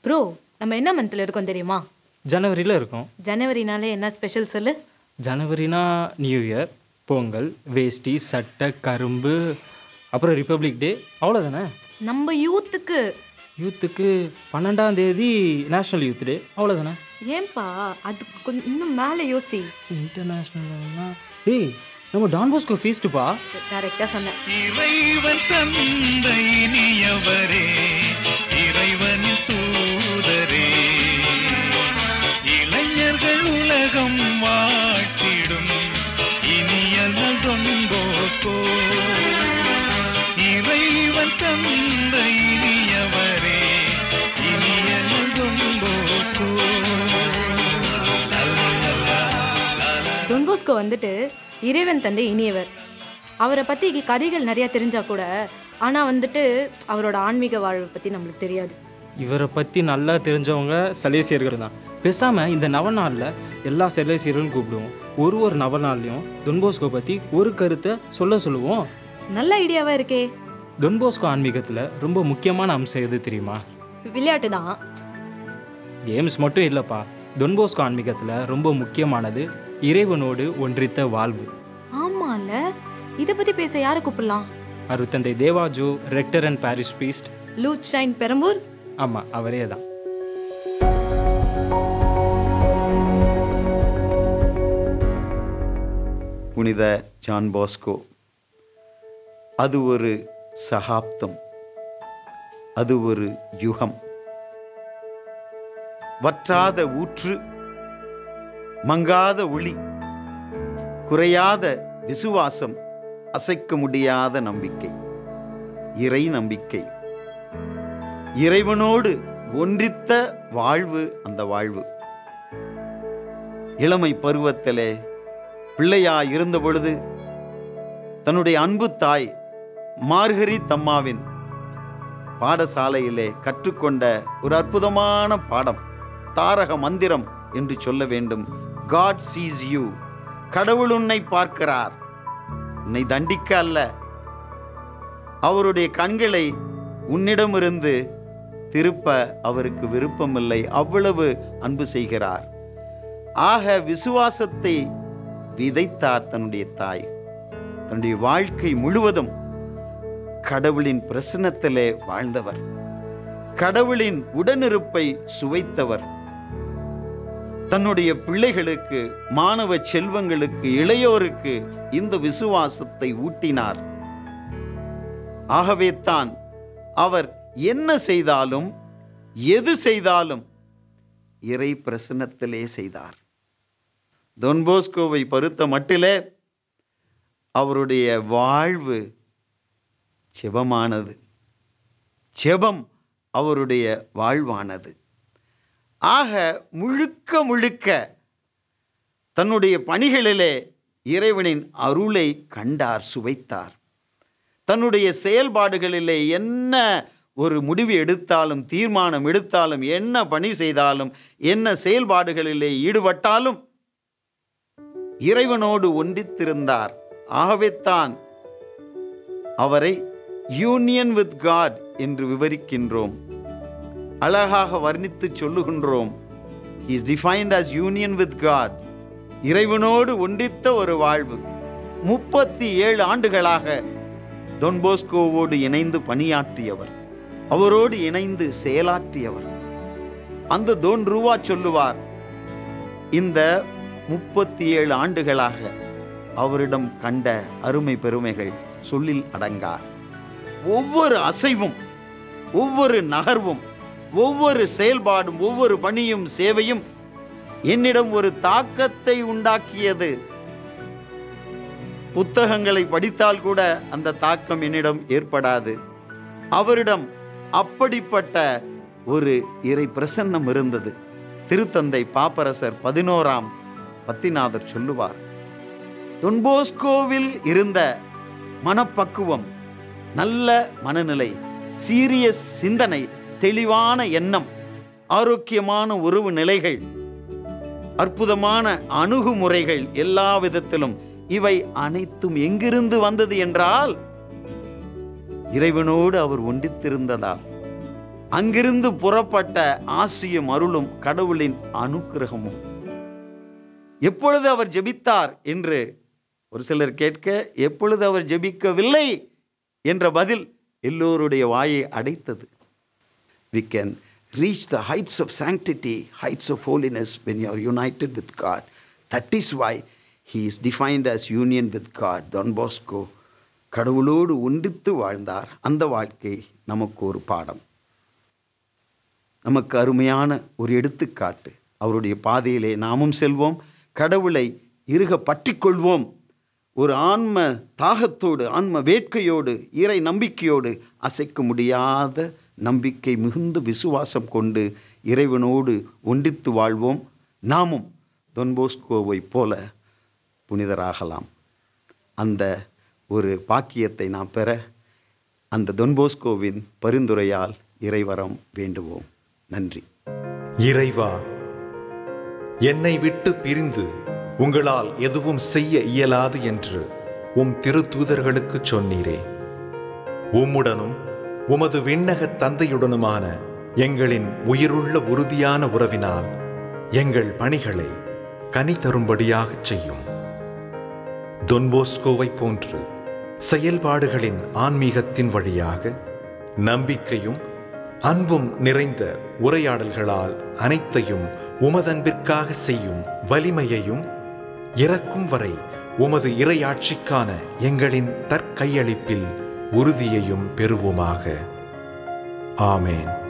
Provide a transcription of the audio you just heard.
Bro நம்ம என்ன மந்தில் இருக்கோம் தெரியுமா ஜனவரியில் இருக்கும் ஜனவரினாலே என்ன ஸ்பெஷல் சொல்லு ஜனவரினா நியூ இயர் பொங்கல் வேஷ்டி சட்டை கரும்பு அப்புறம் ரிப்பப்ளிக் டே அவ்வளோதானே நம்ம யூத்துக்கு யூத்துக்கு பன்னெண்டாம் தேதி நேஷ்னல் யூத் டே அவ்வளோதானே ஏன்பா அதுக்கு கொஞ்சம் இன்னும் மேலே யோசி இன்டர்நேஷ்னல்னா ஏய் நம்ம டான் போஸ்கோ ஃபீஸ்ட்டுப்பா கரெக்டாக சொன்னேன் இறைவன் தந்த இனியவரே இறைவனின் தூதரே இளைஞர்கள் உலகம் வாழ்த்திடும் இனிய நல்தொன்போஸ்கோ இறைவன் தந்த இனியவரே இனிய நல்தொன்போஸ்கோ டொன்போஸ்கோ வந்துட்டு இறைவன் தந்தை இனியவர் அவரை பற்றி கதைகள் நிறையா தெரிஞ்சா கூட ஆனால் வந்துட்டு அவரோட ஆன்மீக வாழ்வை பற்றி நம்மளுக்கு தெரியாது இவரை பற்றி நல்லா தெரிஞ்சவங்க சலேசியர்கள் தான் பேசாமல் இந்த நவநாளில் எல்லா சலேசியர்களும் கூப்பிடுவோம் ஒரு ஒரு நவநாள்லையும் தொன்போஸ்கோ பற்றி ஒரு கருத்தை சொல்ல சொல்லுவோம் நல்ல ஐடியாவாக இருக்கே தொன்போஸ்கோ ஆன்மீகத்தில் ரொம்ப முக்கியமான அம்சம் எது தெரியுமா விளையாட்டு தான் கேம்ஸ் மட்டும் இல்லைப்பா தொன்போஸ்கோ ஆன்மீகத்தில் ரொம்ப முக்கியமானது இறைவனோடு ஒன்றித்த வாழ்வு ஆமால இதை பற்றி பேச யாரை கூப்பிடலாம் அருத்தந்தை தேவாஜோ rector and parish priest Lourdes shrine Perambur ஆமாம் அவரே தான் புனித ஜான் பாஸ்கோ அது ஒரு சகாப்தம் அது ஒரு யுகம் வற்றாத ஊற்று மங்காத ஒளி குறையாத விசுவாசம் அசைக்க முடியாத நம்பிக்கை இறை நம்பிக்கை இறைவனோடு ஒன்றித்த வாழ்வு அந்த வாழ்வு இளமை பருவத்திலே பிள்ளையாய் இருந்த பொழுது தன்னுடைய அன்பு தாய் மார்கரி தம்மாவின் பாடசாலையிலே கற்றுக்கொண்ட ஒரு அற்புதமான பாடம் தாரக மந்திரம் என்று சொல்ல வேண்டும் காட் சீஸ் யூ கடவுள் உன்னை பார்க்கிறார் உன்னை தண்டிக்க அல்ல அவருடைய கண்களை உன்னிடமிருந்து திருப்ப அவருக்கு விருப்பமில்லை அவ்வளவு அன்பு செய்கிறார் ஆக விசுவாசத்தை விதைத்தார் தன்னுடைய தாய் தன்னுடைய வாழ்க்கை முழுவதும் கடவுளின் பிரசன்னத்திலே வாழ்ந்தவர் கடவுளின் உடனிருப்பை சுவைத்தவர் தன்னுடைய பிள்ளைகளுக்கு மாணவ செல்வங்களுக்கு இளையோருக்கு இந்த விசுவாசத்தை ஊட்டினார் ஆகவே தான் அவர் என்ன செய்தாலும் எது செய்தாலும் இறை பிரசன்னத்திலே செய்தார் தொன்போஸ்கோவை பருத்த மட்டிலே அவருடைய வாழ்வு செபமானது செபம் அவருடைய வாழ்வானது ஆக முழுக்க முழுக்க தன்னுடைய பணிகளிலே இறைவனின் அருளை கண்டார் சுவைத்தார் தன்னுடைய செயல்பாடுகளிலே என்ன ஒரு முடிவு எடுத்தாலும் தீர்மானம் எடுத்தாலும் என்ன பணி செய்தாலும் என்ன செயல்பாடுகளிலே ஈடுபட்டாலும் இறைவனோடு ஒன்றித்திருந்தார் ஆகவே தான் அவரை யூனியன் வித் காட் என்று விவரிக்கின்றோம் அழகாக வர்ணித்து சொல்லுகின்றோம் is defined as union with God இறைவனோடு ஒன்றித்த ஒரு வாழ்வு முப்பத்தி ஏழு ஆண்டுகளாக தொன்போஸ்கோவோடு இணைந்து பணியாற்றியவர் அவரோடு இணைந்து செயலாற்றியவர் அந்த தோன் ரூவா சொல்லுவார் இந்த முப்பத்தி ஏழு ஆண்டுகளாக அவரிடம் கண்ட அருமை பெருமைகள் சொல்லில் அடங்கா ஒவ்வொரு அசைவும் ஒவ்வொரு நகர்வும் ஒவ்வொரு செயல்பாடும் ஒவ்வொரு பணியும் சேவையும் என்னிடம் ஒரு தாக்கத்தை உண்டாக்கியது புத்தகங்களை படித்தால் கூட அந்த தாக்கம் என்னிடம் ஏற்படாது அவரிடம் அப்படிப்பட்ட ஒரு இறை பிரசன்னம் இருந்தது திருத்தந்தை பாப்பரசர் பதினோராம் பத்திநாதர் சொல்லுவார் தொன்போஸ்கோவில் இருந்த மனப்பக்குவம் நல்ல மனநிலை சீரியஸ் சிந்தனை தெளிவான எண்ணம் ஆரோக்கியமான உறவு நிலைகள் அற்புதமான அணுகுமுறைகள் எல்லா விதத்திலும் இவை அனைத்தும் எங்கிருந்து வந்தது என்றால் இறைவனோடு அவர் ஒன்றித்திருந்ததால் அங்கிருந்து புறப்பட்ட ஆசியும் அருளும் கடவுளின் அனுக்கிரகமும் எப்பொழுது அவர் ஜெபித்தார் என்று ஒரு சிலர் கேட்க எப்பொழுது அவர் ஜெபிக்கவில்லை என்ற பதில் எல்லோருடைய வாயை அடைத்தது we can reach the heights of sanctity, heights of holiness when you are united with God. That is why he is defined as union with God. Don Bosco கடவுளோடு ஒன்றித்து வாழ்ந்தார் அந்த வாழ்க்கை நமக்கு ஒரு பாடம் நமக்கு அருமையான ஒரு எடுத்துக்காட்டு அவருடைய பாதையிலே நாமும் செல்வோம் கடவுளை இறுக பற்றிக்கொள்வோம் ஒரு ஆன்ம தாகத்தோடு ஆன்ம வேட்கையோடு இறை நம்பிக்கையோடு அசைக்க முடியாத நம்பிக்கை மிகுந்த விசுவாசம் கொண்டு இறைவனோடு ஒன்றித்து வாழ்வோம் நாமும் தொன்போஸ்கோவை போல புனிதராகலாம் அந்த ஒரு பாக்கியத்தை நாம் பெற அந்த தொன்போஸ்கோவின் பரிந்துரையால் இறைவரம் வேண்டுவோம் நன்றி இறைவா என்னை விட்டு பிரிந்து உங்களால் எதுவும் செய்ய இயலாது என்று உம் திருத்தூதர்களுக்கு சொன்னீரே உம்முடனும் உமது விண்ணகத் தந்தையுடனுமான எங்களின் உயிருள்ள உறுதியான உறவினால் எங்கள் பணிகளை கனி தரும்படியாகச் செய்யும் தொன்போஸ்கோவை போன்று செயல்பாடுகளின் ஆன்மீகத்தின் வழியாக நம்பிக்கையும் அன்பும் நிறைந்த உரையாடல்களால் அனைத்தையும் உமதன்பிற்காக செய்யும் வலிமையையும் இறக்கும் வரை உமது இறையாட்சிக்கான எங்களின் தற்கையளிப்பில் உறுதியையும் பெறுவோமாக ஆமேன்